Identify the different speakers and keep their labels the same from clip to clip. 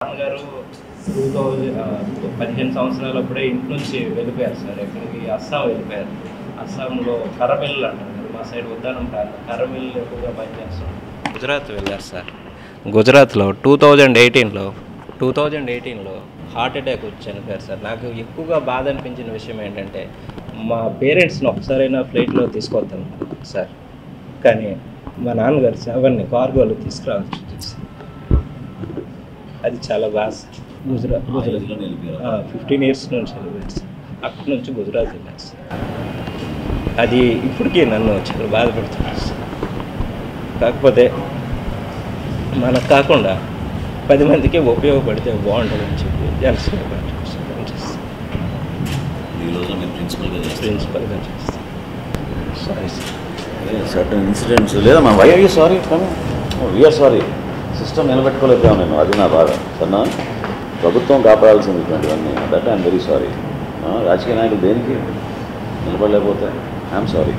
Speaker 1: నాన్నగారు two thousand పదిహేను సంవత్సరాలప్పుడే ఇంటి నుంచి వెళ్ళిపోయారు సార్ ఎక్కడికి అస్సాం వెళ్ళిపోయారు అస్సాంలో కర్రమిల్లు అంటారు కదా మా సైడ్ ఉద్దానం ప్రాంతం కర్రమిల్లు ఎక్కువగా పనిచేస్తాం గుజరాత్ వెళ్ళారు సార్ గుజరాత్లో టూ థౌజండ్ ఎయిటీన్లో టూ థౌజండ్ ఎయిటీన్లో హార్ట్ అటాక్ వచ్చి చనిపోయారు సార్ నాకు ఎక్కువగా బాధ అనిపించిన విషయం ఏంటంటే మా పేరెంట్స్ని ఒకసారైనా ఫ్లైట్లో తీసుకొద్దాం సార్ కానీ మా నాన్నగారు సెవెన్ని కార్గోలో తీసుకురావాల్సి వచ్చింది సార్ అది చాలా బాగా sir Gujarat Gujarat fifteen years నుంచి వెళ్ళిపోయారు సార్ అక్కడి నుంచి గుజరాత్ వెళ్ళారు సార్ అది ఇప్పటికీ నన్ను చాలా బాధపడుతుంది సార్ కాకపోతే మనకు కాకుండా పది మందికి ఉపయోగపడితే బాగుంటుందని చెప్పి జనసేన పార్టీ కోసం పనిచేస్తాను
Speaker 2: ఈ రోజు మీరు ప్రిన్సిపల్గా చేస్తారు
Speaker 1: ప్రిన్సిపల్గా చేస్తాను సారీ సార్
Speaker 2: సర్టన్ ఇన్సిడెంట్స్ లేదా మా Y R sorry VR sorry system నిలబెట్టుకోలేకపోయాం నేను అది నా బాధ సన్నా ప్రభుత్వం కాపాడాల్సింది ఇటువంటివన్నీ దట్ ఐఎమ్ వెరీ సారీ రాజకీయ నాయకులు దేనికి నిలబడలేకపోతే ఐఎమ్ సారీ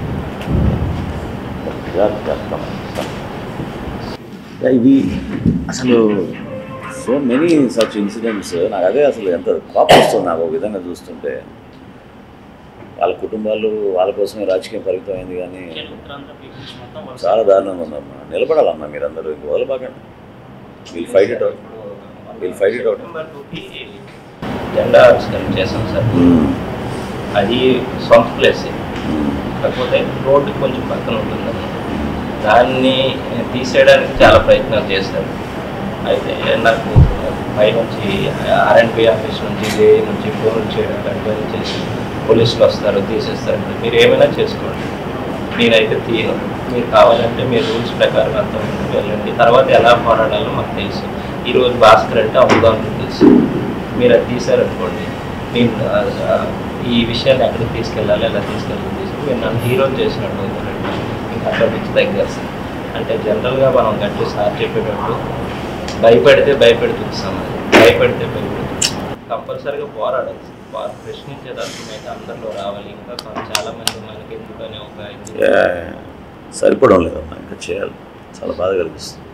Speaker 2: ఇవి అసలు సో మెనీ సచ్ ఇన్సిడెంట్స్ నాకు అదే అసలు ఎంత కోపం వస్తుంది నాకు ఒక విధంగా చూస్తుంటే వాళ్ళ కుటుంబాలు వాళ్ళ కోసమే రాజకీయం పరిమితం అయింది కానీ చాలా దారుణంగా ఉందమ్మా నిలబడాలమ్మా మీరందరూ ఇంక వదలబాకండి we'll fight it out we'll fight it out
Speaker 1: జెండా ఆవిష్కరణ చేసాం సార్ అది సొంత ప్లేస్ కాకపోతే రోడ్డు కొంచెం పక్కన ఉంటుందన్నమాట దాన్ని తీసేయడానికి చాలా ప్రయత్నాలు చేశారు అయితే నాకు పైనుంచి ఆర్ఎండ్బి ఆఫీస్ నుంచి జే నుంచి ఫోన్ చేయడం ఎంక్వైరీ చేసి పోలీసులు వస్తారు తీసేస్తారు మీరు ఏమైనా చేసుకోండి నేనైతే తీయను మీరు కావాలంటే మీరు రూల్స్ ప్రకారం అంతా ముందుకు వెళ్ళండి తర్వాత ఎలా పోరాడాలో మాకు తెలుసు ఈరోజు భాస్కర్ అంటే అమ్ముదాం తెలుసు మీరు అది తీశారనుకోండి నేను ఆ, ఆ, ఈ విషయాన్ని ఎక్కడికి తీసుకెళ్ళాలి ఎలా తీసుకెళ్ళాలి తీసుకుని మీరు నన్ను హీరో చేసినట్టు అవుతారండి ఇంకా అక్కడ నుంచి తగ్గారు అంటే జనరల్గా మనం గట్టి సార్ చెప్పేటప్పుడు భయపెడితే భయపెడుతుంది సమాజం భయపెడితే భయపెడుతుంది కంపల్సరీగా పోరాడాలి వా- ప్రశ్నించే తత్వం అయితే అందరిలో రావాలి ఇంకా కొం- చాలా మంది మనకి ఎందుకని ఒక ఇది
Speaker 2: సరిపడం లేదమ్మా ఇంకా చేయాలి చాలా బాధ కలిగిస్తుంది